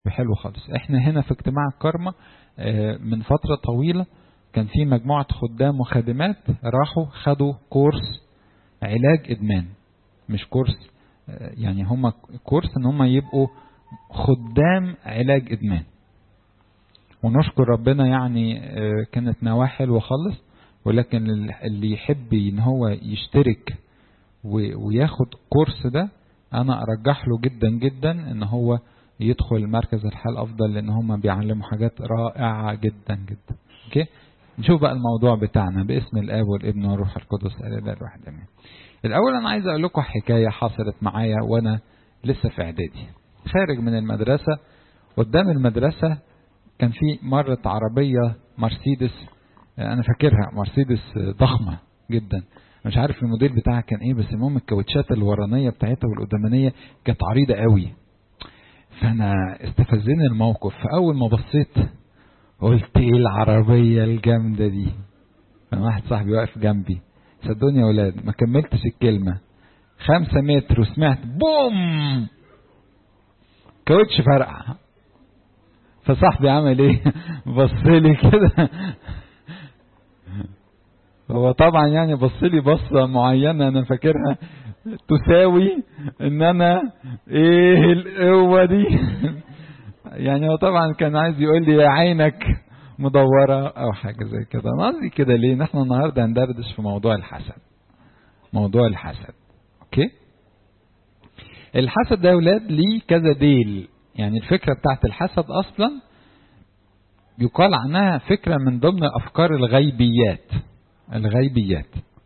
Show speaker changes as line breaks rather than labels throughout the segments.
حلو خالص احنا هنا في اجتماع الكرمة من فترة طويلة كان في مجموعة خدام وخادمات راحوا خدوا كورس علاج ادمان مش كورس يعني هم كورس ان هم يبقوا خدام علاج ادمان ونشكر ربنا يعني كانت نواة حلوة خالص ولكن اللي يحب ان هو يشترك وياخد كورس ده انا ارجح له جدا جدا ان هو يدخل مركز الحال افضل لان هم بيعلموا حاجات رائعة جدا جدا اوكي نشوف بقى الموضوع بتاعنا باسم الاب والابن والروح القدس الاله الواحد امين الاول انا عايز اقول لكم حكايه حصلت معايا وانا لسه في اعدادي خارج من المدرسه قدام المدرسه كان في مرت عربيه مرسيدس انا فاكرها مرسيدس ضخمه جدا مش عارف الموديل بتاعها كان ايه بس المهم الكاوتشات الورانيه بتاعتها والقدامانيه كانت عريضه قوي فانا استفزني الموقف فاول ما بصيت قلت ايه العربيه الجامده دي كان واحد صاحبي واقف جنبي صدقوني يا ولاد ما كملتش الكلمة خمسة متر وسمعت بوم كاوتش فرقع فصاحبي عمل ايه بص لي كده هو طبعا يعني بص لي بصة معينة انا فاكرها تساوي ان انا ايه القوة دي يعني هو طبعا كان عايز يقول لي يا عينك مدورة أو حاجة زي كده أنا قصدي كده ليه نحن النهاردة هندردش في موضوع الحسد موضوع الحسد أوكي الحسد ده يا ولاد ليه كذا ديل يعني الفكرة بتاعت الحسد أصلا يقال عنها فكرة من ضمن أفكار الغيبيات الغيبيات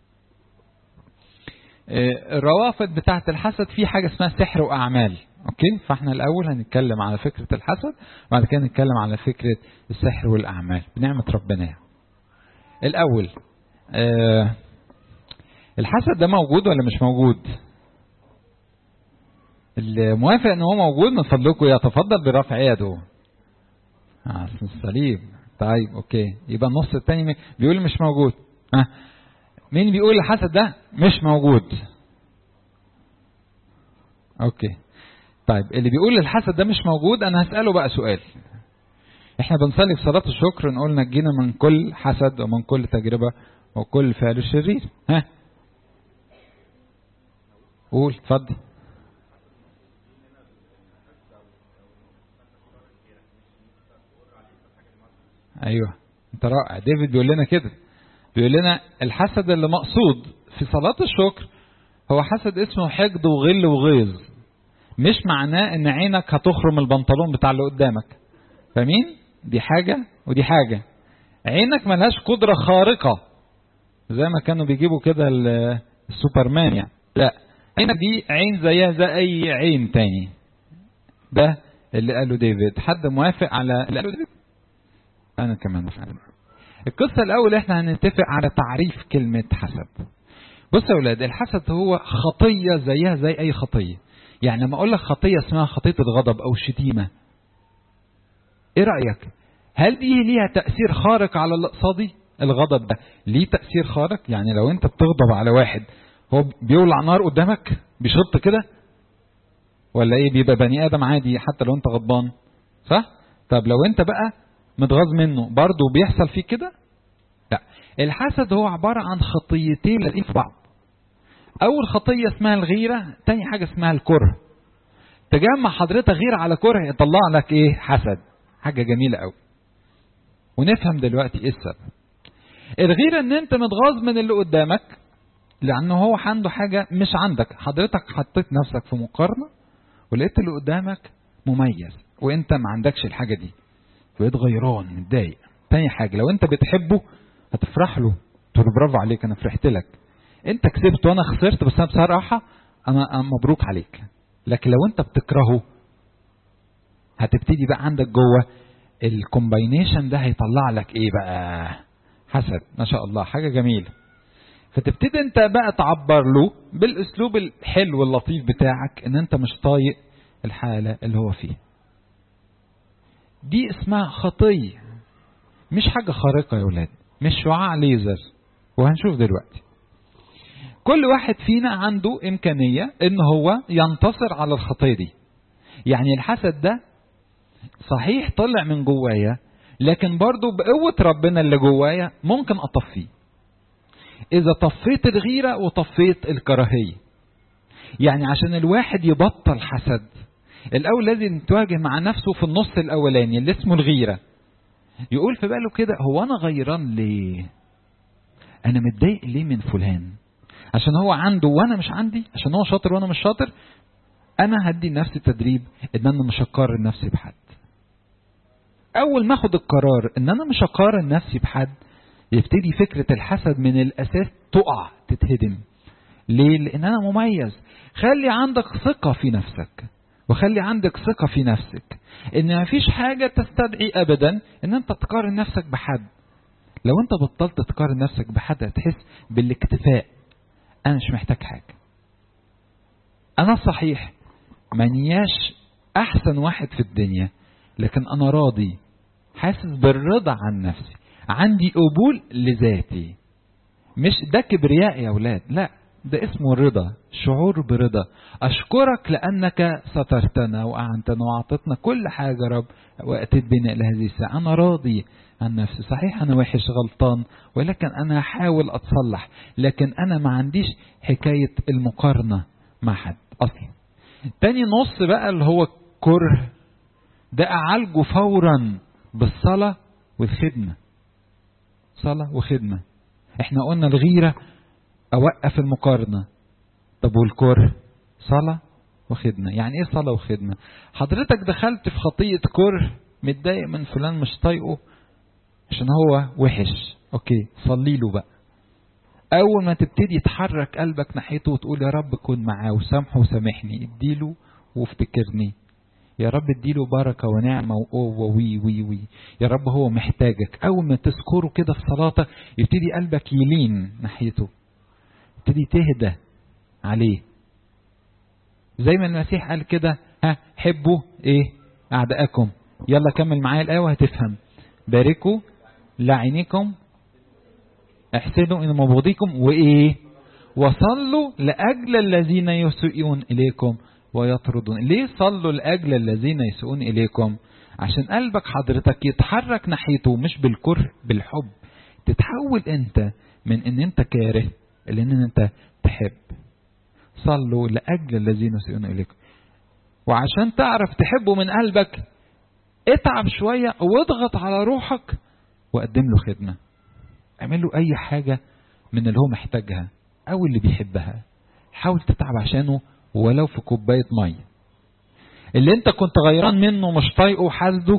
الروافد بتاعت الحسد في حاجة اسمها سحر وأعمال اوكي فاحنا الاول هنتكلم على فكره الحسد وبعد كده نتكلم على فكره السحر والاعمال بنعمه ربنا يعني. الاول آه الحسد ده موجود ولا مش موجود الموافق ان هو موجود من فضلكم يتفضل برفع يده آه الصليب طيب اوكي يبقى النص الثاني بيقول مش موجود ها آه. مين بيقول الحسد ده مش موجود اوكي طيب اللي بيقول الحسد ده مش موجود انا هسأله بقى سؤال احنا بنصلي في صلاة الشكر نقول نجينا من كل حسد ومن كل تجربة وكل فعل شرير ها قول اتفضل ايوه انت رائع ديفيد بيقول لنا كده بيقول لنا الحسد اللي مقصود في صلاة الشكر هو حسد اسمه حقد وغل وغيظ مش معناه ان عينك هتخرم البنطلون بتاع اللي قدامك فاهمين دي حاجة ودي حاجة عينك ملهاش قدرة خارقة زي ما كانوا بيجيبوا كده السوبرمان يعني لا عينك دي عين زيها زي اي عين تاني ده اللي قاله ديفيد حد موافق على اللي قاله ديفيد انا كمان موافق القصة الاول احنا هنتفق على تعريف كلمة حسد بص يا ولاد الحسد هو خطية زيها زي اي خطية يعني لما اقول لك خطيه اسمها خطيه الغضب او الشتيمه ايه رايك هل دي ليها تاثير خارق على اللي قصادي الغضب ده ليه تاثير خارق يعني لو انت بتغضب على واحد هو بيولع نار قدامك بيشط كده ولا ايه بيبقى بني ادم عادي حتى لو انت غضبان صح طب لو انت بقى متغاظ منه برضه بيحصل فيك كده لا الحسد هو عباره عن خطيتين لازقين في بعض اول خطيه اسمها الغيره تاني حاجه اسمها الكره تجمع حضرتك غيره على كره يطلع لك ايه حسد حاجه جميله قوي ونفهم دلوقتي ايه السبب الغيره ان انت متغاظ من اللي قدامك لانه هو عنده حاجه مش عندك حضرتك حطيت نفسك في مقارنه ولقيت اللي قدامك مميز وانت ما عندكش الحاجه دي بقيت غيران متضايق تاني حاجه لو انت بتحبه هتفرح له تقول برافو عليك انا فرحت لك انت كسبت وانا خسرت بس انا بصراحه انا مبروك عليك لكن لو انت بتكرهه هتبتدي بقى عندك جوه الكومباينيشن ده هيطلع لك ايه بقى حسد ما شاء الله حاجه جميله فتبتدي انت بقى تعبر له بالاسلوب الحلو اللطيف بتاعك ان انت مش طايق الحاله اللي هو فيه دي اسمها خطيه مش حاجه خارقه يا ولاد مش شعاع ليزر وهنشوف دلوقتي كل واحد فينا عنده إمكانية إن هو ينتصر على الخطية دي يعني الحسد ده صحيح طلع من جوايا لكن برضو بقوة ربنا اللي جوايا ممكن أطفيه إذا طفيت الغيرة وطفيت الكراهية يعني عشان الواحد يبطل حسد الأول لازم يتواجه مع نفسه في النص الأولاني اللي اسمه الغيرة يقول في باله كده هو أنا غيران ليه أنا متضايق ليه من فلان عشان هو عنده وأنا مش عندي عشان هو شاطر وأنا مش شاطر أنا هدي نفسي تدريب إن أنا مش هقارن نفسي بحد أول ما أخد القرار إن أنا مش هقارن نفسي بحد يبتدي فكرة الحسد من الأساس تقع تتهدم ليه؟ لأن أنا مميز خلي عندك ثقة في نفسك وخلي عندك ثقة في نفسك إن مفيش حاجة تستدعي أبدا إن أنت تقارن نفسك بحد لو أنت بطلت تقارن نفسك بحد هتحس بالاكتفاء أنا مش محتاج حاجة أنا صحيح منياش أحسن واحد في الدنيا لكن أنا راضي حاسس بالرضا عن نفسي عندي قبول لذاتي مش ده كبرياء يا أولاد لا ده اسمه الرضا شعور برضا أشكرك لأنك سترتنا وأعنتنا وأعطتنا كل حاجة رب وأتيت بنا إلى هذه الساعة أنا راضي عن نفسي صحيح أنا وحش غلطان ولكن أنا هحاول أتصلح لكن أنا ما عنديش حكاية المقارنة مع حد أصلا تاني نص بقى اللي هو كره ده أعالجه فورا بالصلاة والخدمة صلاة وخدمة احنا قلنا الغيرة أوقف المقارنة طب والكره صلاة وخدمة يعني ايه صلاة وخدمة حضرتك دخلت في خطية كره متضايق من فلان مش طايقه عشان هو وحش اوكي صلي له بقى اول ما تبتدي تحرك قلبك ناحيته وتقول يا رب كن معاه وسامحه وسامحني اديله وافتكرني يا رب اديله بركة ونعمة وقوة وي وي وي يا رب هو محتاجك أول ما تذكره كده في صلاتك يبتدي قلبك يلين ناحيته يبتدي تهدى عليه زي ما المسيح قال كده ها حبوا ايه أعدائكم يلا كمل معايا الآية وهتفهم باركوا لعينكم احسنوا إن مبغضيكم وإيه وصلوا لأجل الذين يسيئون إليكم ويطردون ليه صلوا لأجل الذين يسيئون إليكم عشان قلبك حضرتك يتحرك ناحيته مش بالكره بالحب تتحول انت من ان انت كاره لان انت تحب صلوا لأجل الذين يسيئون إليكم وعشان تعرف تحبه من قلبك اتعب شوية واضغط على روحك وقدم له خدمة اعمل له اي حاجة من اللي هو محتاجها او اللي بيحبها حاول تتعب عشانه ولو في كوباية مية اللي انت كنت غيران منه مش طايقه وحاسده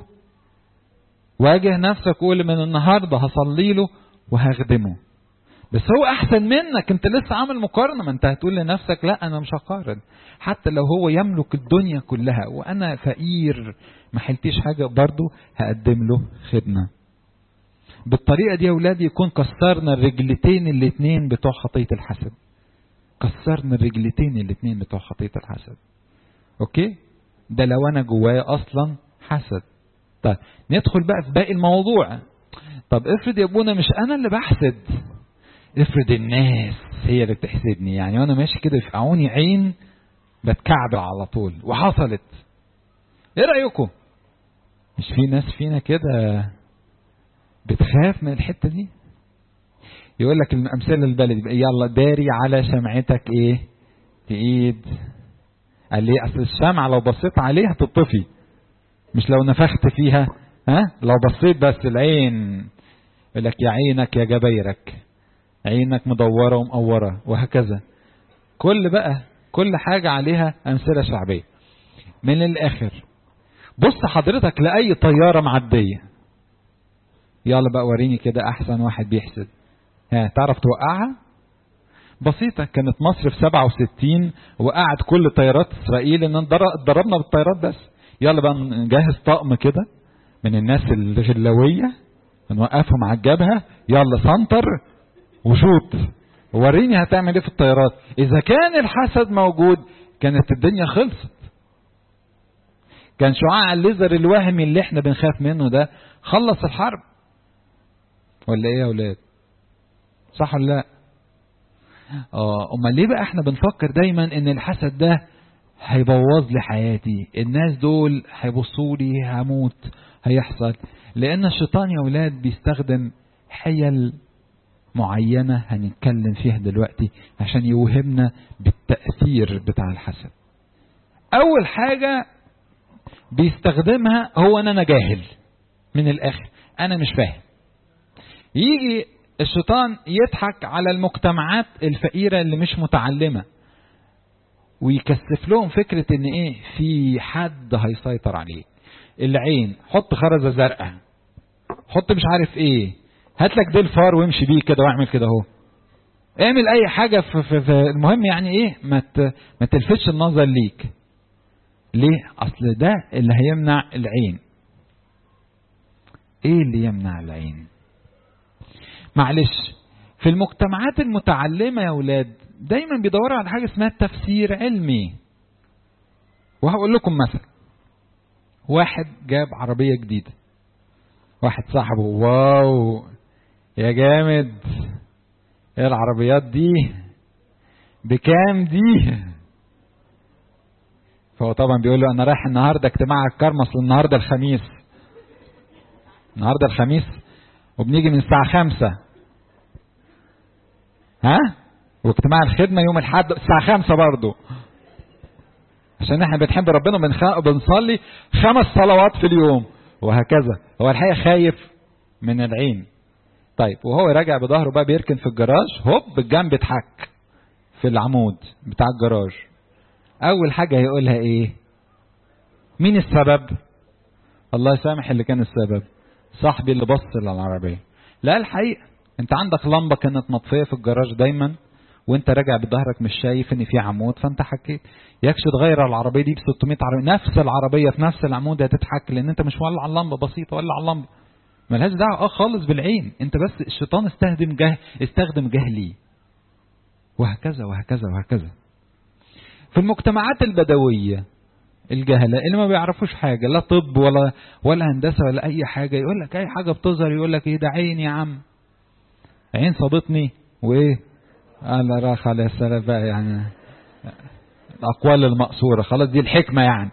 واجه نفسك وقول من النهاردة هصلي له وهخدمه بس هو احسن منك انت لسه عامل مقارنة ما انت هتقول لنفسك لا انا مش هقارن حتى لو هو يملك الدنيا كلها وانا فقير ما حلتيش حاجة برضه هقدم له خدمة بالطريقة دي يا أولادي يكون كسرنا الرجلتين الاتنين بتوع خطية الحسد كسرنا الرجلتين الاتنين بتوع خطية الحسد أوكي ده لو أنا جوايا أصلا حسد طيب ندخل بقى في باقي الموضوع طب افرض يا ابونا مش أنا اللي بحسد افرض الناس هي اللي بتحسدني يعني وانا ماشي كده يفقعوني عين بتكعبل على طول وحصلت ايه رأيكم مش في ناس فينا كده بتخاف من الحتة دي يقول لك الأمثلة البلدي يلا داري على شمعتك ايه تقيد قال لي اصل الشمعة لو بصيت عليها تطفي مش لو نفخت فيها ها لو بصيت بس العين يقول لك يا عينك يا جبيرك عينك مدورة ومقورة وهكذا كل بقى كل حاجة عليها أمثلة شعبية من الآخر بص حضرتك لأي طيارة معدية يلا بقى وريني كده أحسن واحد بيحسد ها تعرف توقعها بسيطة كانت مصر في 67 وقعت كل طيارات إسرائيل إن ضربنا بالطيارات بس يلا بقى نجهز طقم كده من الناس الغلوية نوقفهم على الجبهة يلا سنتر وشوط وريني هتعمل ايه في الطيارات اذا كان الحسد موجود كانت الدنيا خلصت كان شعاع الليزر الوهمي اللي احنا بنخاف منه ده خلص الحرب ولا ايه يا اولاد صح ولا لا اه امال ليه بقى احنا بنفكر دايما ان الحسد ده هيبوظ لي حياتي الناس دول هيبصوا لي هموت هيحصل لان الشيطان يا ولاد بيستخدم حيل معينة هنتكلم فيها دلوقتي عشان يوهمنا بالتأثير بتاع الحسد أول حاجة بيستخدمها هو أن أنا جاهل من الآخر أنا مش فاهم يجي الشيطان يضحك على المجتمعات الفقيرة اللي مش متعلمة ويكثف لهم فكرة ان ايه في حد هيسيطر عليه العين حط خرزة زرقاء حط مش عارف ايه هات لك ديل فار وامشي بيه كده واعمل كده اهو اعمل اي حاجة في, في, في المهم يعني ايه ما ما تلفتش النظر ليك ليه اصل ده اللي هيمنع العين ايه اللي يمنع العين معلش في المجتمعات المتعلمة يا ولاد دايما بيدوروا على حاجة اسمها تفسير علمي وهقول لكم مثلا واحد جاب عربية جديدة واحد صاحبه واو يا جامد ايه العربيات دي بكام دي فهو طبعا بيقول له انا رايح النهارده اجتماع الكرمس النهارده الخميس النهارده الخميس وبنيجي من الساعة خمسة ها واجتماع الخدمة يوم الحد الساعة خمسة برضو عشان احنا بنحب ربنا وبنصلي خمس صلوات في اليوم وهكذا هو الحقيقة خايف من العين طيب وهو راجع بظهره بقى بيركن في الجراج هوب الجنب اتحك في العمود بتاع الجراج اول حاجة هيقولها ايه مين السبب الله يسامح اللي كان السبب صاحبي اللي بص للعربية لا الحقيقة انت عندك لمبة كانت مطفية في الجراج دايما وانت راجع بظهرك مش شايف ان في عمود فانت حكيت يكش تغير العربية دي ب 600 عربية نفس العربية في نفس العمود هتتحك لان انت مش ولع اللمبة بسيطة ولع اللمبة ملهاش دعوة اه خالص بالعين انت بس الشيطان استخدم جه استخدم جهلي وهكذا وهكذا وهكذا في المجتمعات البدوية الجهلة اللي ما بيعرفوش حاجة لا طب ولا ولا هندسة ولا أي حاجة يقول لك أي حاجة بتظهر يقول لك إيه ده عين يا عم عين صابتني وإيه قال راح على السلام بقى يعني الأقوال المقصورة خلاص دي الحكمة يعني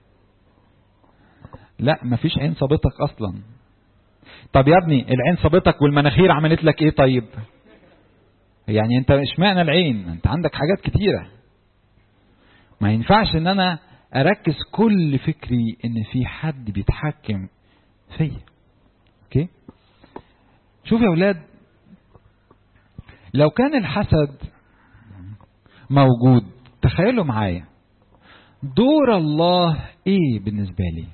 لا مفيش عين صابتك أصلا طب يا ابني العين صابتك والمناخير عملت لك إيه طيب يعني أنت مش معنى العين أنت عندك حاجات كتيرة ما ينفعش ان انا اركز كل فكري ان في حد بيتحكم فيا اوكي شوف يا اولاد لو كان الحسد موجود تخيلوا معايا دور الله ايه بالنسبة لي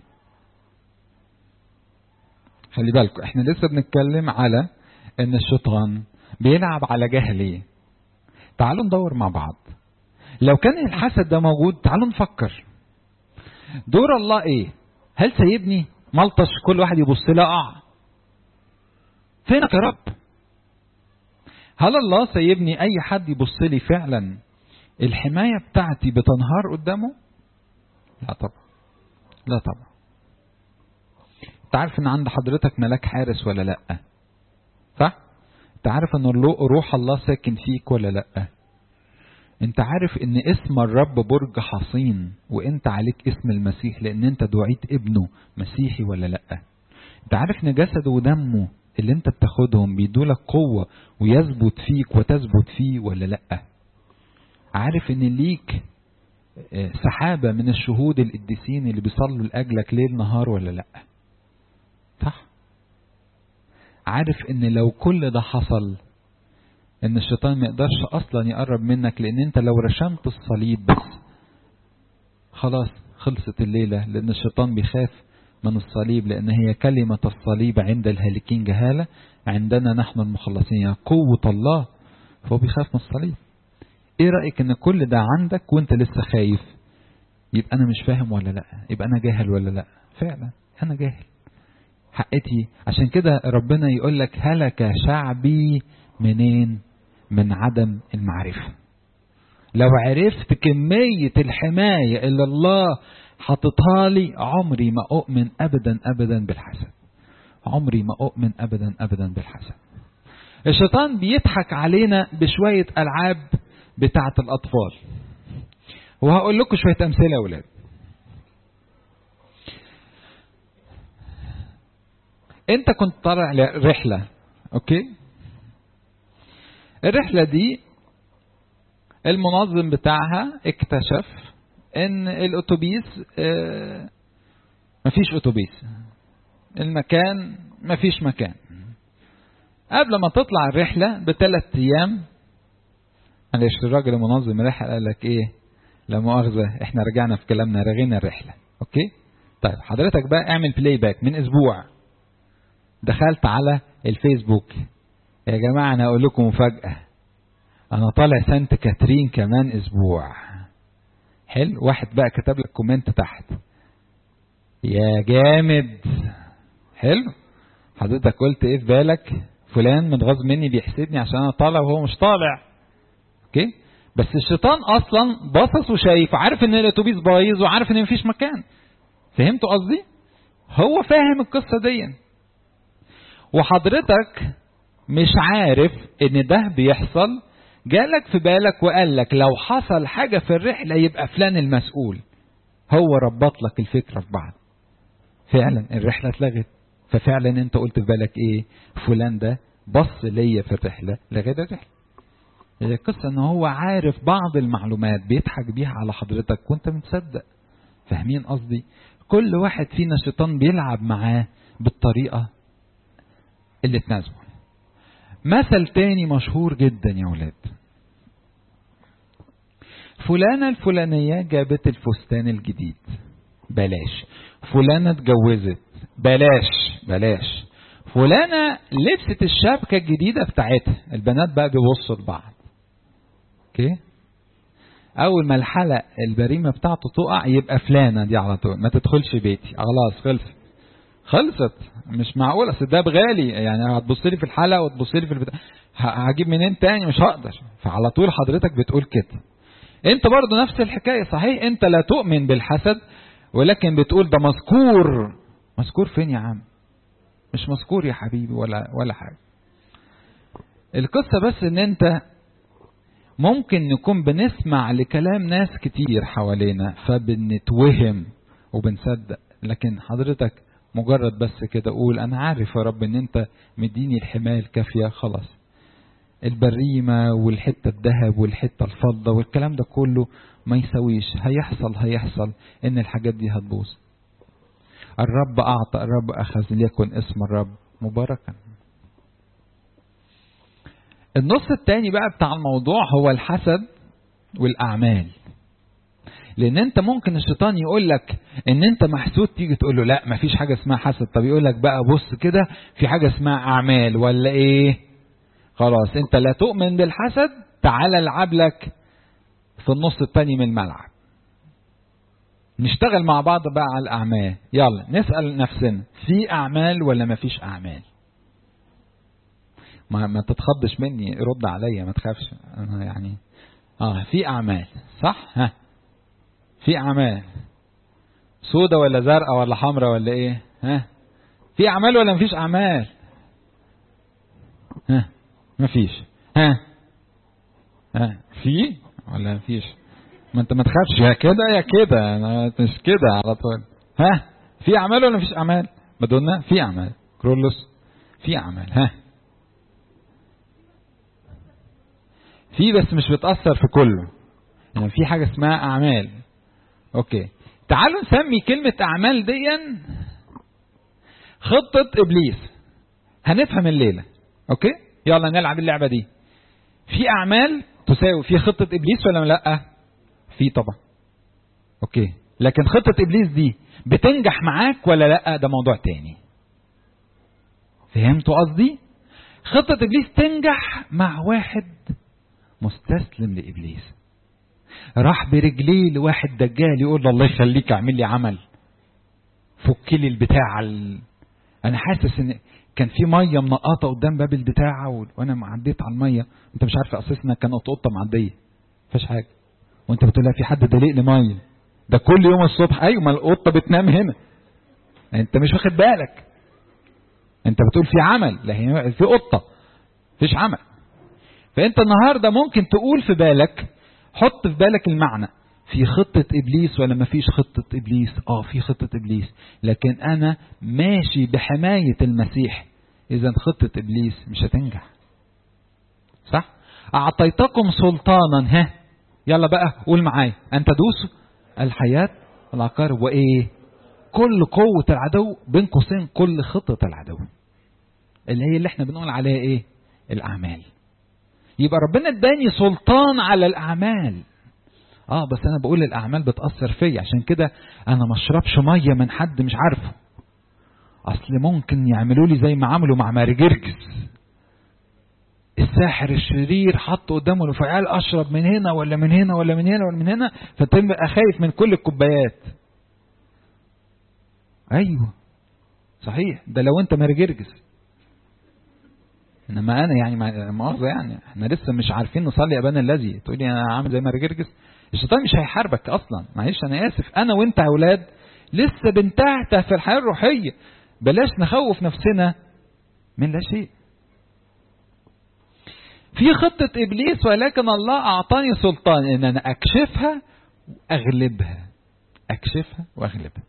خلي بالكم احنا لسه بنتكلم على ان الشيطان بيلعب على جهلي تعالوا ندور مع بعض لو كان الحسد ده موجود تعالوا نفكر دور الله ايه هل سيبني ملطش كل واحد يبص لي اقع فينك يا رب هل الله سيبني اي حد يبص لي فعلا الحمايه بتاعتي بتنهار قدامه لا طبعا لا طبعا انت عارف ان عند حضرتك ملاك حارس ولا لا صح انت عارف ان روح الله ساكن فيك ولا لا انت عارف ان اسم الرب برج حصين وانت عليك اسم المسيح لان انت دعيت ابنه مسيحي ولا لا انت عارف ان جسده ودمه اللي انت بتاخدهم بيدولك قوة ويثبت فيك وتثبت فيه ولا لا عارف ان ليك سحابة من الشهود القديسين اللي بيصلوا لأجلك ليل نهار ولا لا صح عارف ان لو كل ده حصل ان الشيطان ما يقدرش اصلا يقرب منك لان انت لو رشمت الصليب بس خلاص خلصت الليلة لان الشيطان بيخاف من الصليب لان هي كلمة الصليب عند الهالكين جهالة عندنا نحن المخلصين يعني قوة الله فهو بيخاف من الصليب ايه رأيك ان كل ده عندك وانت لسه خايف يبقى انا مش فاهم ولا لا يبقى انا جاهل ولا لا فعلا انا جاهل حقتي عشان كده ربنا يقول لك هلك شعبي منين من عدم المعرفة لو عرفت كمية الحماية اللي الله حطتها لي عمري ما أؤمن أبدا أبدا بالحسد عمري ما أؤمن أبدا أبدا بالحسد الشيطان بيضحك علينا بشوية ألعاب بتاعة الأطفال وهقول لكم شويه امثله يا اولاد انت كنت طالع رحله اوكي الرحله دي المنظم بتاعها اكتشف ان الاتوبيس اه مفيش اتوبيس المكان مفيش مكان قبل ما تطلع الرحله بثلاث ايام معلش الراجل المنظم الرحله قال لك ايه لا مؤاخذه احنا رجعنا في كلامنا رغينا الرحله اوكي طيب حضرتك بقى اعمل بلاي باك من اسبوع دخلت على الفيسبوك يا جماعه انا اقول لكم مفاجاه انا طالع سانت كاترين كمان اسبوع حلو واحد بقى كتب لك كومنت تحت يا جامد حلو حضرتك قلت ايه في بالك فلان متغاظ مني بيحسدني عشان انا طالع وهو مش طالع اوكي بس الشيطان اصلا باصص وشايف عارف ان الاتوبيس بايظ وعارف ان مفيش مكان فهمتوا قصدي هو فاهم القصه دي وحضرتك مش عارف ان ده بيحصل جالك في بالك وقال لك لو حصل حاجه في الرحله يبقى فلان المسؤول هو ربط لك الفكره في بعض فعلا الرحله اتلغت ففعلا انت قلت في بالك ايه فلان ده بص ليا في الرحله لغير الرحله هي القصه ان هو عارف بعض المعلومات بيضحك بيها على حضرتك وانت متصدق فاهمين قصدي كل واحد فينا الشيطان بيلعب معاه بالطريقه اللي تناسبه مثل تاني مشهور جدا يا ولاد فلانة الفلانية جابت الفستان الجديد بلاش فلانة اتجوزت بلاش بلاش فلانة لبست الشبكة الجديدة بتاعتها البنات بقى بيبصوا لبعض اوكي اول ما الحلق البريمة بتاعته تقع يبقى فلانة دي على طول ما تدخلش بيتي خلاص خلصت خلصت مش معقول اصل ده بغالي يعني هتبص لي في الحلقه وتبص لي في البتاع هجيب منين تاني مش هقدر فعلى طول حضرتك بتقول كده انت برضو نفس الحكايه صحيح انت لا تؤمن بالحسد ولكن بتقول ده مذكور مذكور فين يا عم مش مذكور يا حبيبي ولا ولا حاجه القصه بس ان انت ممكن نكون بنسمع لكلام ناس كتير حوالينا فبنتوهم وبنصدق لكن حضرتك مجرد بس كده قول انا عارف يا رب ان انت مديني الحمايه الكافيه خلاص البريمه والحته الذهب والحته الفضه والكلام ده كله ما يسويش هيحصل هيحصل ان الحاجات دي هتبوظ الرب اعطى الرب اخذ ليكن اسم الرب مباركا النص التاني بقى بتاع الموضوع هو الحسد والاعمال لان انت ممكن الشيطان يقول لك ان انت محسود تيجي تقول له لا مفيش حاجه اسمها حسد طب يقول لك بقى بص كده في حاجه اسمها اعمال ولا ايه خلاص انت لا تؤمن بالحسد تعال العب لك في النص التاني من الملعب نشتغل مع بعض بقى على الاعمال يلا نسال نفسنا في اعمال ولا مفيش اعمال ما ما تتخضش مني رد عليا ما تخافش انا يعني اه في اعمال صح ها في اعمال سودة ولا زرقاء ولا حمراء ولا ايه ها في اعمال ولا مفيش اعمال ها مفيش ها ها في ولا مفيش ما انت ما تخافش يا كده يا كده انا مش كده على طول ها في اعمال ولا مفيش اعمال مدونا في اعمال كرولوس في اعمال ها في بس مش بتأثر في كله يعني في حاجة اسمها أعمال أوكي تعالوا نسمي كلمة أعمال دي خطة إبليس هنفهم الليلة أوكي يلا نلعب اللعبة دي في أعمال تساوي في خطة إبليس ولا لا في طبعا أوكي لكن خطة إبليس دي بتنجح معاك ولا لا ده موضوع تاني فهمتوا قصدي خطة إبليس تنجح مع واحد مستسلم لابليس راح برجليه لواحد دجال يقول له الله يخليك اعمل لي عمل فك لي البتاع ال... انا حاسس ان كان في ميه منقطه قدام باب البتاع و... وانا عديت على الميه انت مش عارف اساسنا كانت قطه معديه مفيش حاجه وانت بتقول لها في حد دليق لي ميه ده كل يوم الصبح ايوه ما القطه بتنام هنا انت مش واخد بالك انت بتقول في عمل لا هي في قطه مفيش عمل فانت النهارده ممكن تقول في بالك حط في بالك المعنى في خطة إبليس ولا ما فيش خطة إبليس آه في خطة إبليس لكن أنا ماشي بحماية المسيح إذا خطة إبليس مش هتنجح صح أعطيتكم سلطانا ها يلا بقى قول معايا أن تدوسوا الحياة العقارب وإيه كل قوة العدو بين قوسين كل خطة العدو اللي هي اللي احنا بنقول عليها ايه الأعمال يبقى ربنا اداني سلطان على الأعمال اه بس انا بقول الاعمال بتاثر فيا عشان كده انا ما اشربش ميه من حد مش عارفه اصل ممكن يعملوا لي زي ما عملوا مع ماري جرجس الساحر الشرير حط قدامه الفعال اشرب من هنا ولا من هنا ولا من هنا ولا من هنا فتبقى خايف من كل الكوبايات ايوه صحيح ده لو انت ماري جرجس انما انا يعني مؤاخذه يعني احنا لسه مش عارفين نصلي ابانا الذي تقول لي انا عامل زي ماري جرجس الشيطان مش هيحاربك اصلا معلش انا اسف انا وانت يا اولاد لسه بنتعتع في الحياه الروحيه بلاش نخوف نفسنا من لا شيء في خطة إبليس ولكن الله أعطاني سلطان إن أنا أكشفها وأغلبها أكشفها وأغلبها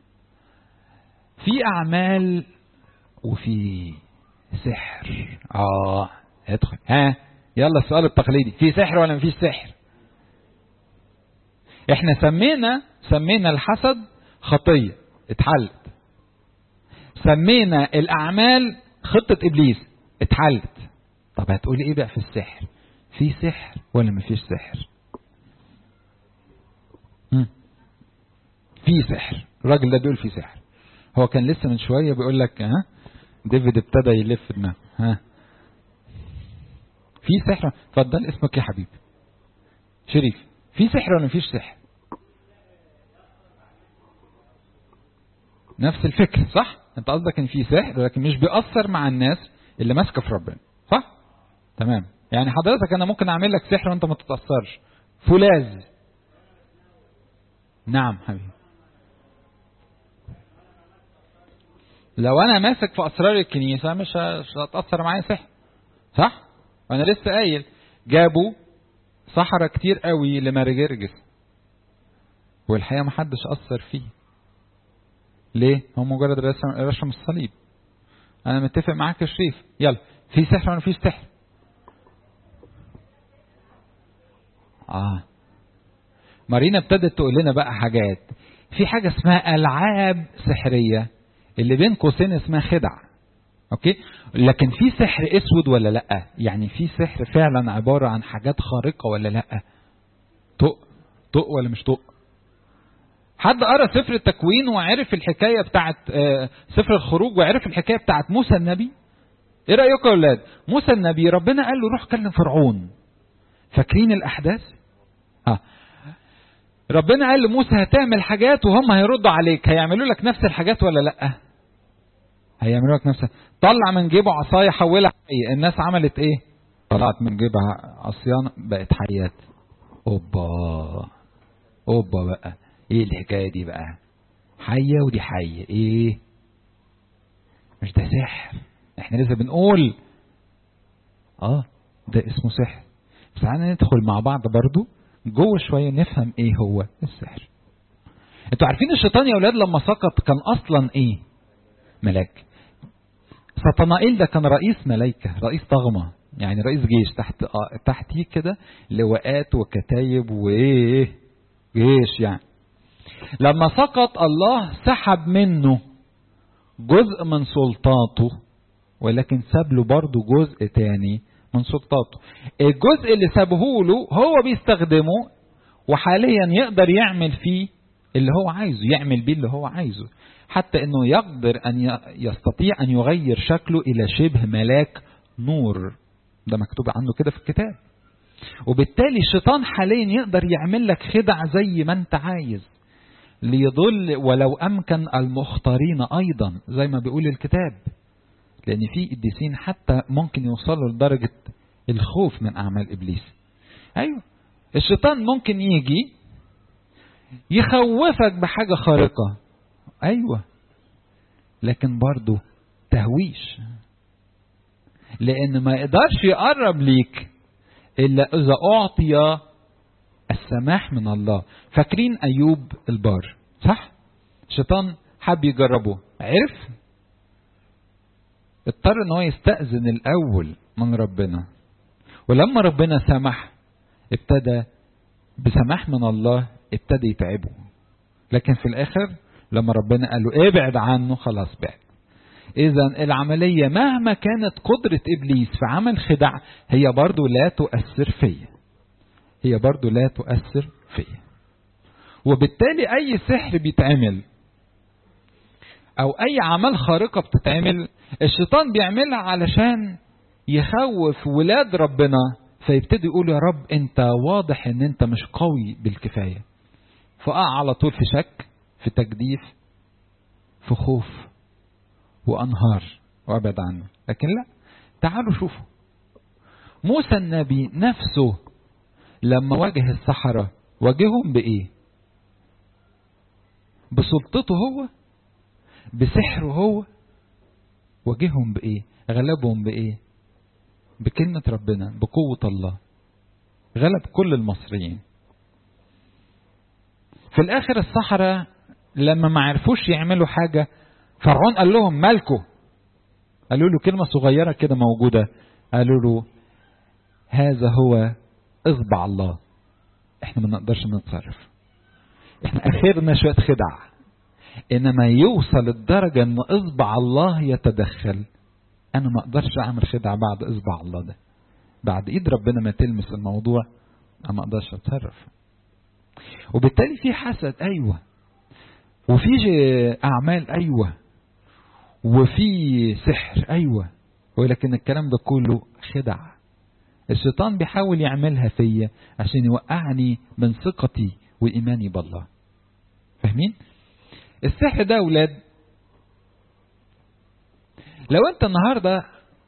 في أعمال وفي سحر آه ادخل ها يلا السؤال التقليدي في سحر ولا مفيش سحر احنا سمينا سمينا الحسد خطية اتحلت سمينا الأعمال خطة إبليس اتحلت طب هتقولي ايه بقى في السحر في سحر ولا مفيش سحر هم. في سحر الراجل ده بيقول في سحر هو كان لسه من شويه بيقول لك ها ديفيد ابتدى يلف دماغه ها في سحر اتفضل اسمك يا حبيبي شريف في سحر ولا مفيش سحر نفس الفكر صح انت قصدك ان في سحر لكن مش بيأثر مع الناس اللي ماسكه في ربنا صح تمام يعني حضرتك انا ممكن اعمل لك سحر وانت ما تتأثرش فولاذ نعم حبيبي لو انا ماسك في اسرار الكنيسه مش هتاثر معايا سحر صح وانا لسه قايل جابوا سحرة كتير قوي لمارجرجس والحقيقه ما حدش اثر فيه ليه هو مجرد رسم رسم الصليب انا متفق معاك يا شريف يلا في سحر ولا فيش سحر اه مارينا ابتدت تقول لنا بقى حاجات في حاجه اسمها العاب سحريه اللي بين قوسين اسمها خدع اوكي لكن في سحر اسود ولا لا يعني في سحر فعلا عباره عن حاجات خارقه ولا لا طق طق ولا مش طق حد قرا سفر التكوين وعرف الحكايه بتاعت سفر الخروج وعرف الحكايه بتاعت موسى النبي ايه رايكم يا اولاد موسى النبي ربنا قال له روح كلم فرعون فاكرين الاحداث اه ربنا قال لموسى هتعمل حاجات وهم هيردوا عليك هيعملوا لك نفس الحاجات ولا لا هيعملوا لك نفس طلع من جيبه عصايه حولها حيه الناس عملت ايه طلعت من جيبها عصيان بقت حيات اوبا اوبا بقى ايه الحكايه دي بقى حيه ودي حيه ايه مش ده سحر احنا لسه بنقول اه ده اسمه سحر بس تعالى ندخل مع بعض برضو جوه شويه نفهم ايه هو السحر انتوا عارفين الشيطان يا اولاد لما سقط كان اصلا ايه ملاك سطنائيل ده كان رئيس ملايكة رئيس طغمة يعني رئيس جيش تحت آه تحتيه كده لواءات وكتايب وايه جيش يعني لما سقط الله سحب منه جزء من سلطاته ولكن ساب له برضه جزء تاني من سلطاته الجزء اللي سابه له هو بيستخدمه وحاليا يقدر يعمل فيه اللي هو عايزه يعمل بيه اللي هو عايزه حتى انه يقدر ان يستطيع ان يغير شكله الى شبه ملاك نور ده مكتوب عنه كده في الكتاب وبالتالي الشيطان حاليا يقدر يعمل لك خدع زي ما انت عايز ليضل ولو امكن المختارين ايضا زي ما بيقول الكتاب لان في قديسين حتى ممكن يوصلوا لدرجه الخوف من اعمال ابليس ايوه الشيطان ممكن يجي يخوفك بحاجه خارقه ايوه لكن برضه تهويش لان ما يقدرش يقرب ليك الا اذا اعطي السماح من الله فاكرين ايوب البار صح الشيطان حب يجربه عرف اضطر ان هو يستأذن الاول من ربنا ولما ربنا سمح ابتدى بسماح من الله ابتدى يتعبه لكن في الاخر لما ربنا قال له ابعد عنه خلاص بعد اذا العمليه مهما كانت قدره ابليس في عمل خدع هي برضو لا تؤثر فيا هي برضو لا تؤثر فيا وبالتالي اي سحر بيتعمل او اي اعمال خارقه بتتعمل الشيطان بيعملها علشان يخوف ولاد ربنا فيبتدي يقول يا رب انت واضح ان انت مش قوي بالكفايه فقع على طول في شك في تجديف في خوف وانهار وابعد عنه لكن لا تعالوا شوفوا موسى النبي نفسه لما واجه السحرة واجههم بإيه بسلطته هو بسحره هو واجههم بإيه غلبهم بإيه بكلمة ربنا بقوة الله غلب كل المصريين في الآخر السحرة لما ما عرفوش يعملوا حاجة فرعون قال لهم مالكوا قالوا له كلمة صغيرة كده موجودة قالوا له هذا هو اصبع الله احنا ما نقدرش نتصرف احنا اخرنا شوية خدع انما يوصل الدرجة ان اصبع الله يتدخل انا ما اقدرش اعمل خدع بعد اصبع الله ده بعد ايد ربنا ما تلمس الموضوع انا ما اقدرش اتصرف وبالتالي في حسد ايوه وفي اعمال ايوه وفي سحر ايوه ولكن الكلام ده كله خدع الشيطان بيحاول يعملها فيا عشان يوقعني من ثقتي وايماني بالله فاهمين السحر ده اولاد لو انت النهارده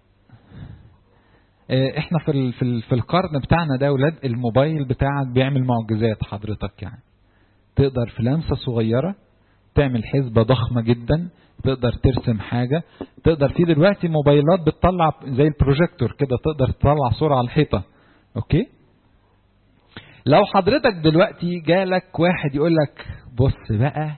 احنا في في في القرن بتاعنا ده اولاد الموبايل بتاعك بيعمل معجزات حضرتك يعني تقدر في لمسه صغيره تعمل حسبة ضخمة جدا تقدر ترسم حاجة تقدر في دلوقتي موبايلات بتطلع زي البروجيكتور كده تقدر تطلع صورة على الحيطة اوكي لو حضرتك دلوقتي جالك واحد يقول لك بص بقى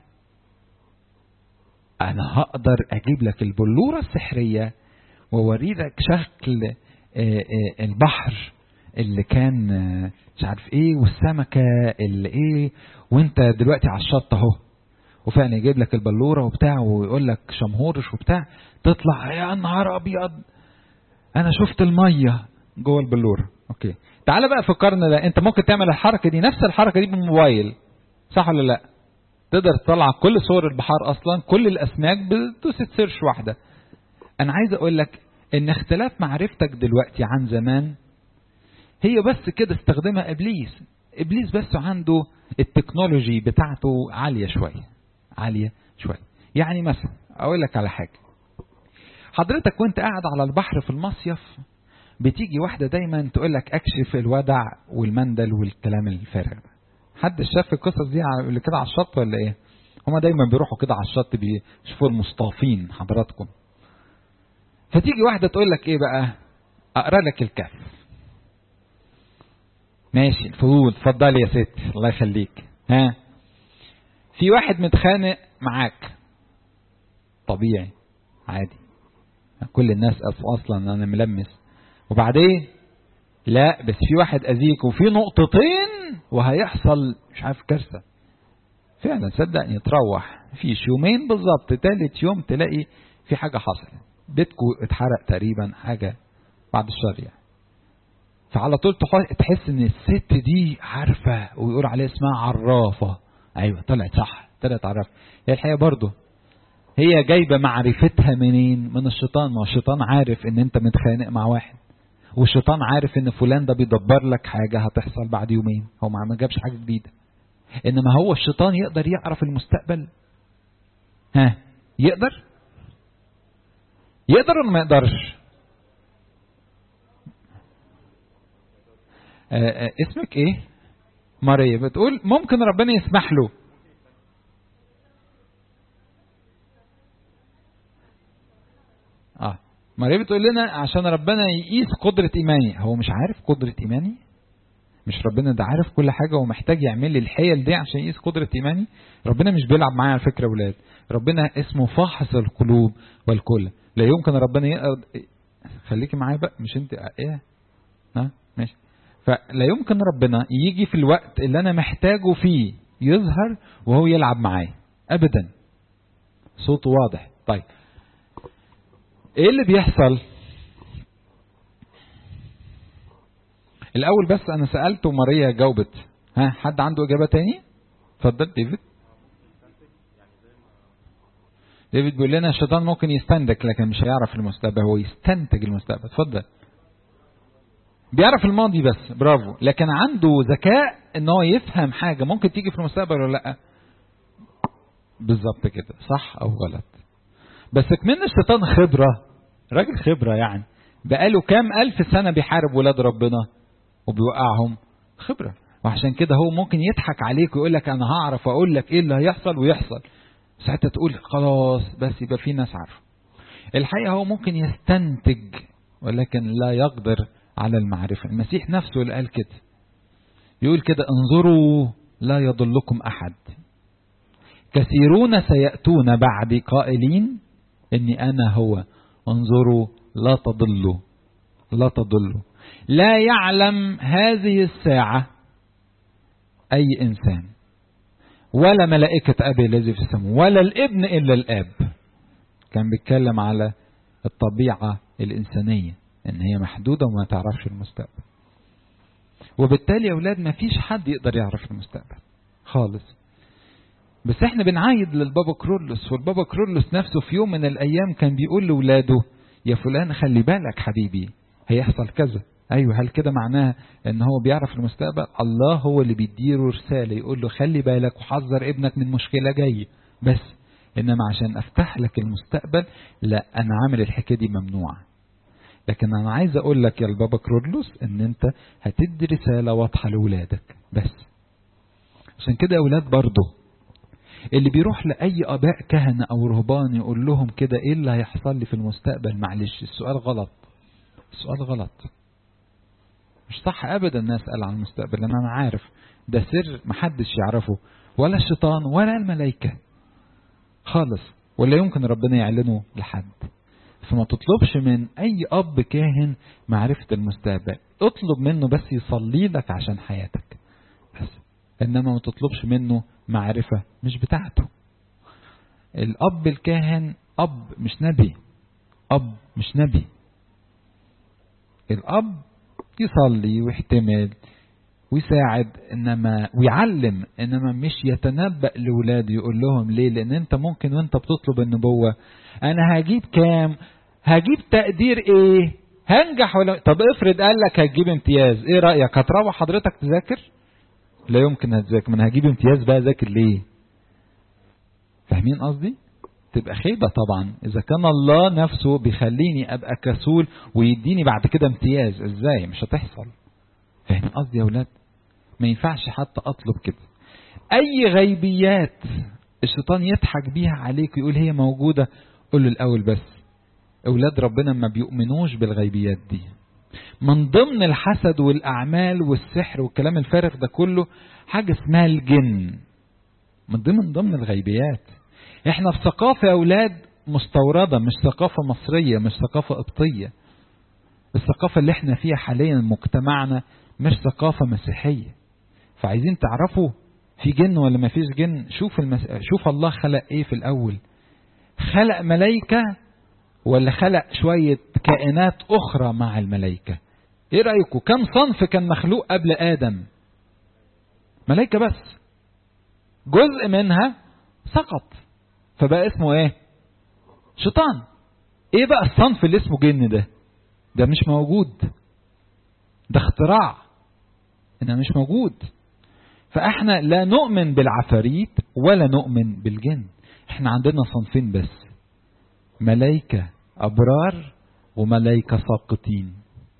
انا هقدر اجيب لك البلورة السحرية واوري لك شكل البحر اللي كان مش عارف ايه والسمكة اللي ايه وانت دلوقتي على الشط اهو وفعلا يجيب لك البلوره وبتاع ويقول لك شمهورش وبتاع تطلع يا نهار ابيض انا شفت الميه جوه البلوره اوكي تعال بقى في القرن ده انت ممكن تعمل الحركه دي نفس الحركه دي بالموبايل صح ولا لا تقدر تطلع كل صور البحار اصلا كل الاسماك بدوسه سيرش واحده انا عايز اقول لك ان اختلاف معرفتك دلوقتي عن زمان هي بس كده استخدمها ابليس ابليس بس عنده التكنولوجي بتاعته عاليه شويه عاليه شويه يعني مثلا اقول لك على حاجه حضرتك وانت قاعد على البحر في المصيف بتيجي واحده دايما تقول لك اكشف الودع والمندل والكلام الفارغ ده حد شاف القصص دي اللي كده على الشط ولا ايه هما دايما بيروحوا كده على الشط بيشوفوا المصطافين حضراتكم فتيجي واحده تقول لك ايه بقى اقرا لك الكهف ماشي الفضول اتفضلي يا ست الله يخليك ها في واحد متخانق معاك طبيعي عادي كل الناس اصلا انا ملمس وبعدين لا بس في واحد اذيك وفي نقطتين وهيحصل مش عارف كارثه فعلا صدقني تروح فيش يومين بالظبط تالت يوم تلاقي في حاجه حصلت بيتكو اتحرق تقريبا حاجه بعد الشر يعني فعلى طول تحس ان الست دي عارفه ويقول عليها اسمها عرافه ايوه طلعت صح طلعت عرافه هي الحقيقه برضه هي جايبه معرفتها منين من الشيطان ما الشيطان عارف ان انت متخانق مع واحد والشيطان عارف ان فلان ده بيدبر لك حاجه هتحصل بعد يومين هو ما جابش حاجه جديده انما هو الشيطان يقدر يعرف المستقبل ها يقدر يقدر ولا ما يقدرش آآ آآ اسمك ايه ماريا بتقول ممكن ربنا يسمح له اه ماريا بتقول لنا عشان ربنا يقيس قدرة إيماني هو مش عارف قدرة إيماني مش ربنا ده عارف كل حاجة ومحتاج يعمل لي الحيل دي عشان يقيس قدرة إيماني ربنا مش بيلعب معايا على فكرة ولاد ربنا اسمه فاحص القلوب والكل لا يمكن ربنا يقدر خليكي معايا بقى مش انت ايه ها ماشي فلا يمكن ربنا يجي في الوقت اللي انا محتاجه فيه يظهر وهو يلعب معايا ابدا صوته واضح طيب ايه اللي بيحصل الاول بس انا سالت وماريا جاوبت ها حد عنده اجابه تاني اتفضل ديفيد ديفيد بيقول لنا الشيطان ممكن يستنتج لكن مش هيعرف المستقبل هو يستنتج المستقبل اتفضل بيعرف الماضي بس برافو لكن عنده ذكاء ان هو يفهم حاجه ممكن تيجي في المستقبل ولا لا بالظبط كده صح او غلط بس كمان الشيطان خبره راجل خبره يعني بقاله كام الف سنه بيحارب ولاد ربنا وبيوقعهم خبره وعشان كده هو ممكن يضحك عليك ويقول لك انا هعرف اقول لك ايه اللي هيحصل ويحصل ساعتها تقول خلاص بس يبقى في ناس عارفه الحقيقه هو ممكن يستنتج ولكن لا يقدر على المعرفه المسيح نفسه اللي قال كده يقول كده انظروا لا يضلكم احد كثيرون سياتون بعدي قائلين اني انا هو انظروا لا تضلوا لا تضلوا لا يعلم هذه الساعه اي انسان ولا ملائكة أبي الذي في السماء ولا الابن إلا الآب كان بيتكلم على الطبيعة الإنسانية إن هي محدودة وما تعرفش المستقبل وبالتالي يا أولاد ما فيش حد يقدر يعرف المستقبل خالص بس احنا بنعايد للبابا كرولوس والبابا كرولوس نفسه في يوم من الأيام كان بيقول لأولاده يا فلان خلي بالك حبيبي هيحصل كذا ايوه هل كده معناها ان هو بيعرف المستقبل الله هو اللي بيديله رساله يقول له خلي بالك وحذر ابنك من مشكله جايه بس انما عشان افتح لك المستقبل لا انا عامل الحكايه دي ممنوعه لكن انا عايز اقول لك يا البابا كرولوس ان انت هتدي رساله واضحه لاولادك بس عشان كده يا اولاد برضه اللي بيروح لاي اباء كهنه او رهبان يقول لهم كده ايه اللي هيحصل لي في المستقبل معلش السؤال غلط السؤال غلط مش صح ابدا ان اسال عن المستقبل لان انا عارف ده سر محدش يعرفه ولا الشيطان ولا الملائكه خالص ولا يمكن ربنا يعلنه لحد فما تطلبش من اي اب كاهن معرفه المستقبل اطلب منه بس يصلي لك عشان حياتك بس انما ما تطلبش منه معرفه مش بتاعته الاب الكاهن اب مش نبي اب مش نبي الاب يصلي ويحتمل ويساعد انما ويعلم انما مش يتنبأ لاولاده يقول لهم ليه لان انت ممكن وانت بتطلب النبوة انا هجيب كام هجيب تقدير ايه هنجح ولا طب افرض قال لك هتجيب امتياز ايه رأيك هتروح حضرتك تذاكر لا يمكن هتذاكر ما انا هجيب امتياز بقى ذاكر ليه فاهمين قصدي تبقى خيبة طبعا إذا كان الله نفسه بيخليني أبقى كسول ويديني بعد كده امتياز إزاي مش هتحصل فاهم قصدي يا أولاد ما ينفعش حتى أطلب كده أي غيبيات الشيطان يضحك بيها عليك ويقول هي موجودة قول له الأول بس أولاد ربنا ما بيؤمنوش بالغيبيات دي من ضمن الحسد والأعمال والسحر والكلام الفارغ ده كله حاجة اسمها الجن من ضمن ضمن الغيبيات احنا في ثقافة يا اولاد مستوردة مش ثقافة مصرية مش ثقافة قبطية الثقافة اللي احنا فيها حاليا مجتمعنا مش ثقافة مسيحية فعايزين تعرفوا في جن ولا ما فيش جن شوف المس... شوف الله خلق ايه في الاول خلق ملائكة ولا خلق شوية كائنات اخرى مع الملائكة ايه رأيكم كم صنف كان مخلوق قبل ادم ملائكة بس جزء منها سقط فبقى اسمه ايه شيطان ايه بقى الصنف اللي اسمه جن ده ده مش موجود ده اختراع انه مش موجود فاحنا لا نؤمن بالعفاريت ولا نؤمن بالجن احنا عندنا صنفين بس ملائكة ابرار وملائكة ساقطين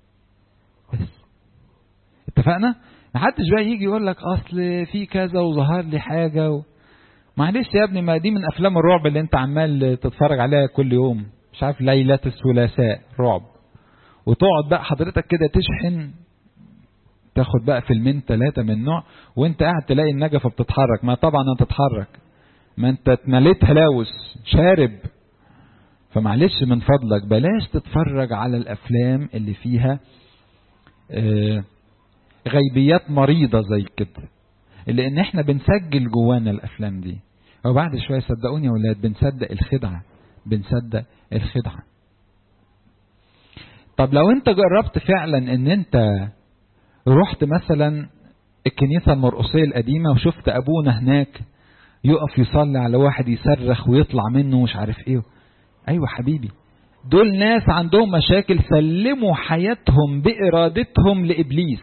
بس اتفقنا محدش بقى يجي يقول لك اصل في كذا وظهر لي حاجه و... معلش يا ابني ما دي من افلام الرعب اللي انت عمال تتفرج عليها كل يوم مش عارف ليلة الثلاثاء رعب وتقعد بقى حضرتك كده تشحن تاخد بقى فيلمين ثلاثة من نوع وانت قاعد تلاقي النجفة بتتحرك ما طبعا هتتحرك ما انت اتمليت هلاوس شارب فمعلش من فضلك بلاش تتفرج على الافلام اللي فيها آه غيبيات مريضة زي كده لان احنا بنسجل جوانا الافلام دي وبعد شوية صدقوني يا ولاد بنصدق الخدعة بنصدق الخدعة طب لو انت جربت فعلا ان انت رحت مثلا الكنيسة المرقصية القديمة وشفت ابونا هناك يقف يصلي على واحد يصرخ ويطلع منه مش عارف ايه ايوه حبيبي دول ناس عندهم مشاكل سلموا حياتهم بارادتهم لابليس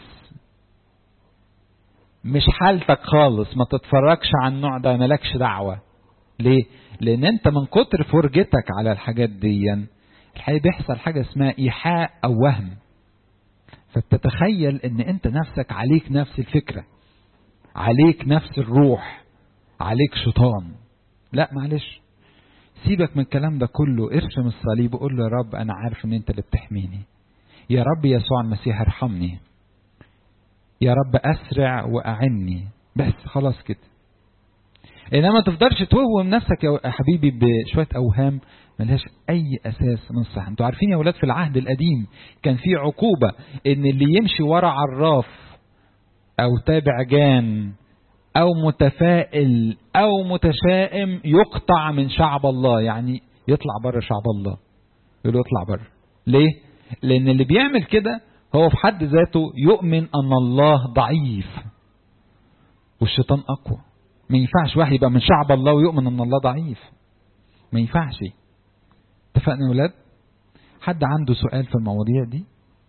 مش حالتك خالص ما تتفرجش على النوع ده مالكش دعوة ليه لان انت من كتر فرجتك على الحاجات دي الحقيقة بيحصل حاجة اسمها ايحاء او وهم فبتتخيل ان انت نفسك عليك نفس الفكرة عليك نفس الروح عليك شيطان لا معلش سيبك من الكلام ده كله ارسم الصليب وقول له يا رب انا عارف ان انت اللي بتحميني يا رب يسوع المسيح ارحمني يا رب اسرع واعني بس خلاص كده انما تفضلش توهم نفسك يا حبيبي بشويه اوهام ملهاش اي اساس من الصحه انتوا عارفين يا ولاد في العهد القديم كان في عقوبه ان اللي يمشي ورا عراف او تابع جان او متفائل او متشائم يقطع من شعب الله يعني يطلع بره شعب الله يقول له يطلع بره ليه لان اللي بيعمل كده هو في حد ذاته يؤمن ان الله ضعيف والشيطان اقوى ما ينفعش واحد يبقى من شعب الله ويؤمن ان الله ضعيف ما ينفعش اتفقنا يا ولاد حد عنده سؤال في المواضيع دي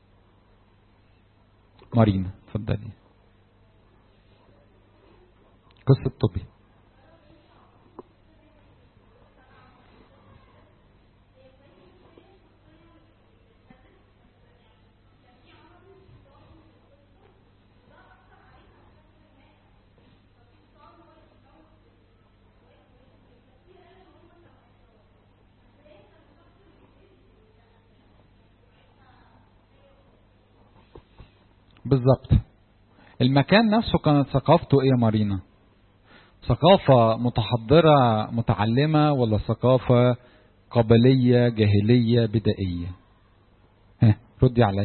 مارينا اتفضلي قصة طبي بالظبط المكان نفسه كانت ثقافته ايه يا مارينا ثقافة متحضرة متعلمة ولا ثقافة قبلية جاهلية بدائية ها ردي علي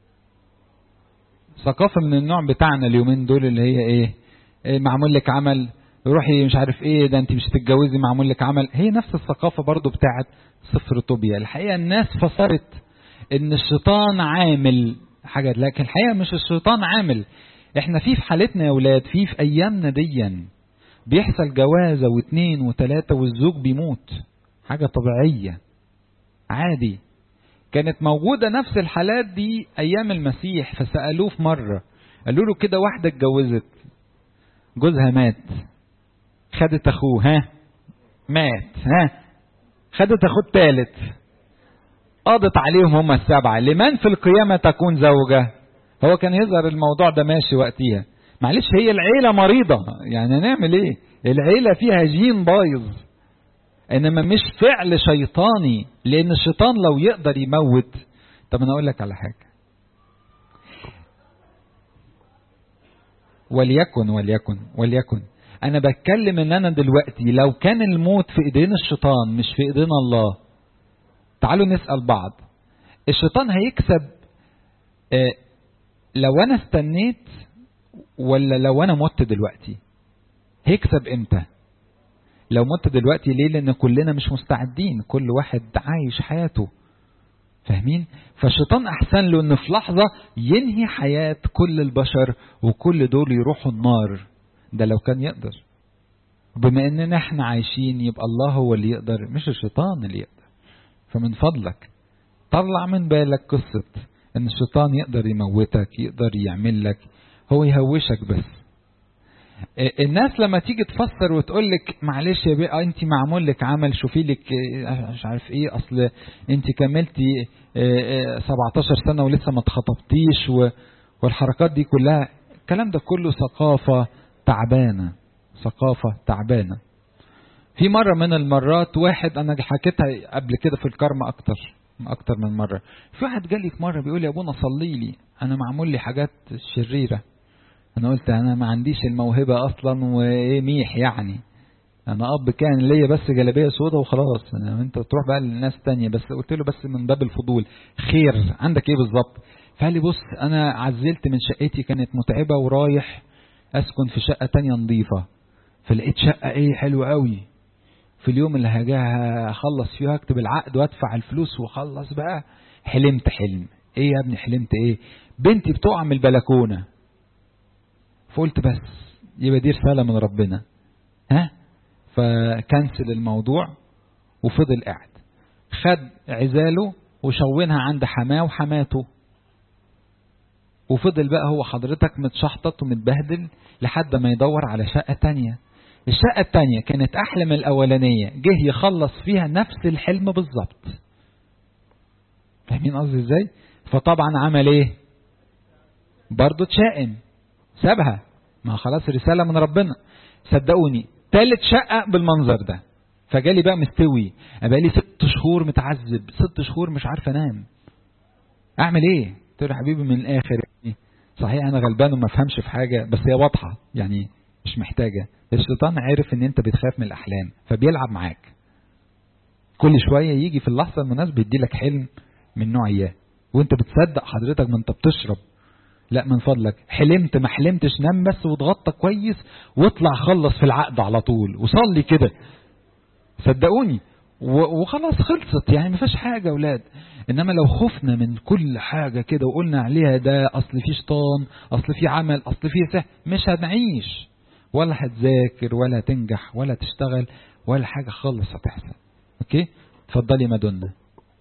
ثقافة من النوع بتاعنا اليومين دول اللي هي ايه, إيه معمول لك عمل روحي مش عارف ايه ده انت مش هتتجوزي معمول لك عمل هي نفس الثقافة برضو بتاعت صفر طوبيا الحقيقة الناس فسرت ان الشيطان عامل حاجة لكن الحقيقة مش الشيطان عامل احنا في في حالتنا يا ولاد في في ايامنا ديا بيحصل جوازة واثنين وثلاثة والزوج بيموت حاجة طبيعية عادي كانت موجودة نفس الحالات دي أيام المسيح فسألوه في مرة قالوا له كده واحدة اتجوزت جوزها مات خدت أخوه ها مات ها خدت أخوه الثالث قضت عليهم هم السبعة لمن في القيامة تكون زوجة هو كان يظهر الموضوع ده ماشي وقتها معلش هي العيلة مريضة يعني نعمل ايه العيلة فيها جين بايظ انما مش فعل شيطاني لان الشيطان لو يقدر يموت طب انا اقول لك على حاجة وليكن وليكن وليكن انا بتكلم ان انا دلوقتي لو كان الموت في ايدين الشيطان مش في ايدين الله تعالوا نسأل بعض الشيطان هيكسب آه لو انا استنيت ولا لو انا مت دلوقتي هيكسب امتى لو مت دلوقتي ليه لان كلنا مش مستعدين كل واحد عايش حياته فاهمين فالشيطان احسن له انه في لحظه ينهي حياه كل البشر وكل دول يروحوا النار ده لو كان يقدر بما اننا احنا عايشين يبقى الله هو اللي يقدر مش الشيطان اللي يقدر فمن فضلك طلع من بالك قصه ان الشيطان يقدر يموتك يقدر يعمل لك هو يهوشك بس الناس لما تيجي تفسر وتقول لك معلش يا بيه انت معمول لك عمل شوفي لك مش عارف ايه اصل انت كملتي 17 سنه ولسه ما اتخطبتيش والحركات دي كلها الكلام ده كله ثقافه تعبانه ثقافه تعبانه في مره من المرات واحد انا حكيتها قبل كده في الكرم اكتر اكتر من مره في واحد جالي في مره بيقول لي يا ابونا صلي لي انا معمول لي حاجات شريره انا قلت انا ما عنديش الموهبه اصلا وايه ميح يعني انا اب كان ليا بس جلابيه سودا وخلاص أنا انت تروح بقى للناس تانية بس قلت له بس من باب الفضول خير عندك ايه بالظبط فقال لي بص انا عزلت من شقتي كانت متعبه ورايح اسكن في شقه تانية نظيفه فلقيت شقه ايه حلوه قوي في اليوم اللي هجاها اخلص فيه اكتب العقد وادفع الفلوس واخلص بقى حلمت حلم ايه يا ابني حلمت ايه بنتي بتقع من البلكونه فقلت بس يبقى دي رساله من ربنا ها فكنسل الموضوع وفضل قاعد خد عزاله وشونها عند حماه وحماته وفضل بقى هو حضرتك متشحطط ومتبهدل لحد ما يدور على شقة تانية الشقة التانية كانت أحلى من الأولانية جه يخلص فيها نفس الحلم بالظبط فاهمين قصدي ازاي فطبعا عمل ايه برضه اتشائم سابها ما خلاص رسالة من ربنا صدقوني تالت شقة بالمنظر ده فجالي بقى مستوي بقى لي ست شهور متعذب ست شهور مش عارف انام اعمل ايه قلت له يا حبيبي من الاخر يعني صحيح انا غلبان وما افهمش في حاجه بس هي واضحه يعني مش محتاجه الشيطان عارف ان انت بتخاف من الاحلام فبيلعب معاك كل شويه يجي في اللحظه المناسبه يدي لك حلم من نوع اياه وانت بتصدق حضرتك ما انت بتشرب لا من فضلك حلمت ما حلمتش نام بس واتغطى كويس واطلع خلص في العقد على طول وصلي كده صدقوني وخلاص خلصت يعني ما فيش حاجة أولاد إنما لو خفنا من كل حاجة كده وقلنا عليها ده أصل في شيطان أصل في عمل أصل في سحر مش هنعيش ولا هتذاكر ولا تنجح ولا تشتغل ولا حاجة خالص هتحصل أوكي اتفضلي مادونا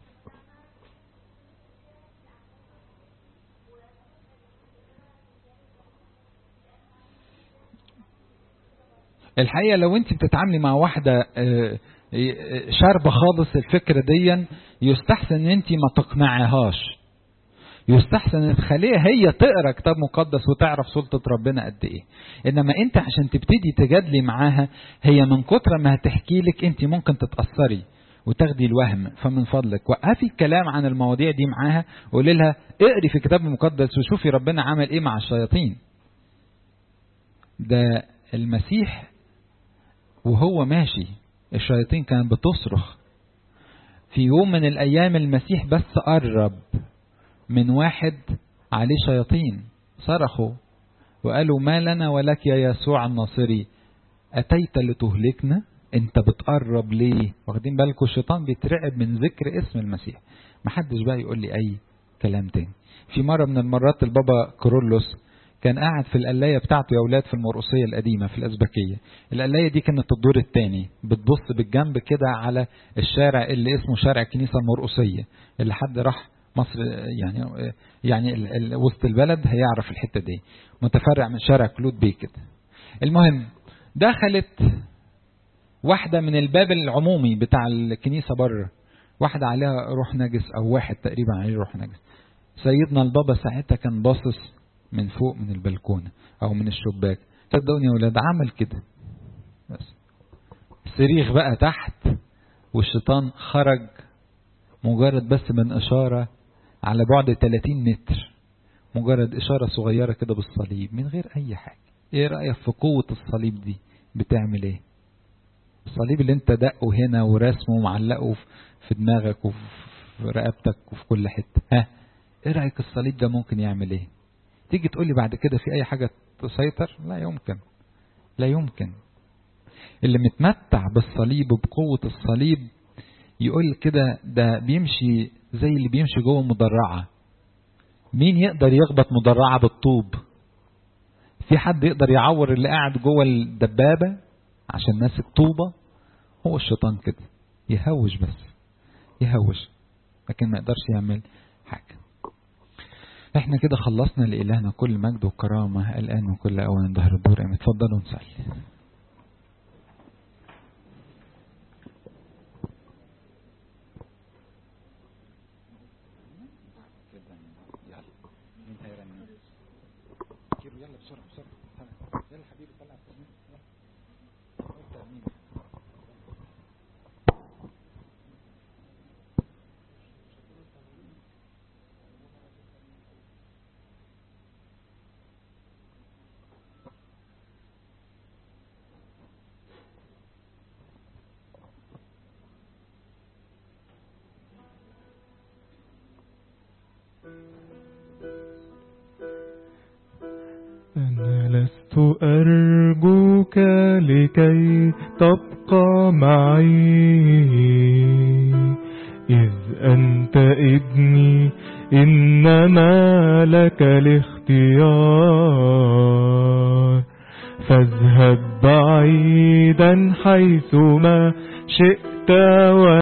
الحقيقة لو انت بتتعاملي مع واحدة شاربة خالص الفكرة دي يستحسن ان انت ما تقنعيهاش يستحسن ان تخليها هي تقرا كتاب مقدس وتعرف سلطة ربنا قد ايه انما انت عشان تبتدي تجادلي معاها هي من كتر ما هتحكي لك انت ممكن تتأثري وتاخدي الوهم فمن فضلك وقفي الكلام عن المواضيع دي معاها وقولي لها اقري في الكتاب المقدس وشوفي ربنا عمل ايه مع الشياطين ده المسيح وهو ماشي الشياطين كانت بتصرخ في يوم من الأيام المسيح بس قرب من واحد عليه شياطين صرخوا وقالوا ما لنا ولك يا يسوع الناصري أتيت لتهلكنا انت بتقرب ليه واخدين بالكم الشيطان بيترعب من ذكر اسم المسيح محدش بقى يقول لي اي كلام تاني في مرة من المرات البابا كورولوس كان قاعد في القلاية بتاعته يا أولاد في المرقصية القديمة في الأزبكية القلاية دي كانت الدور الثاني بتبص بالجنب كده على الشارع اللي اسمه شارع الكنيسة المرقصية اللي حد راح مصر يعني يعني ال ال وسط البلد هيعرف الحتة دي متفرع من شارع كلود بيه كده المهم دخلت واحدة من الباب العمومي بتاع الكنيسة بره واحدة عليها روح نجس أو واحد تقريبا عليه روح نجس سيدنا البابا ساعتها كان باصص من فوق من البلكونة أو من الشباك صدقوني يا ولاد عمل كده بس صريخ بقى تحت والشيطان خرج مجرد بس من إشارة على بعد 30 متر مجرد إشارة صغيرة كده بالصليب من غير أي حاجة إيه رأيك في قوة الصليب دي بتعمل إيه الصليب اللي انت دقه هنا ورسمه ومعلقه في دماغك وفي رقبتك وفي كل حتة ها ايه رأيك الصليب ده ممكن يعمل ايه تيجي تقولي بعد كده في اي حاجة تسيطر لا يمكن لا يمكن اللي متمتع بالصليب وبقوة الصليب يقول كده ده بيمشي زي اللي بيمشي جوه مدرعة مين يقدر يخبط مدرعة بالطوب في حد يقدر يعور اللي قاعد جوه الدبابة عشان ماسك طوبة هو الشيطان كده يهوش بس يهوش لكن ما يقدرش يعمل حاجة احنا كده خلصنا لإلهنا كل مجد وكرامة الآن وكل أوان ظهر الدور أم اتفضلوا نصلي
لست أرجوك لكي تبقى معي إذ أنت ابني إنما لك الاختيار فاذهب بعيدا حيثما شئت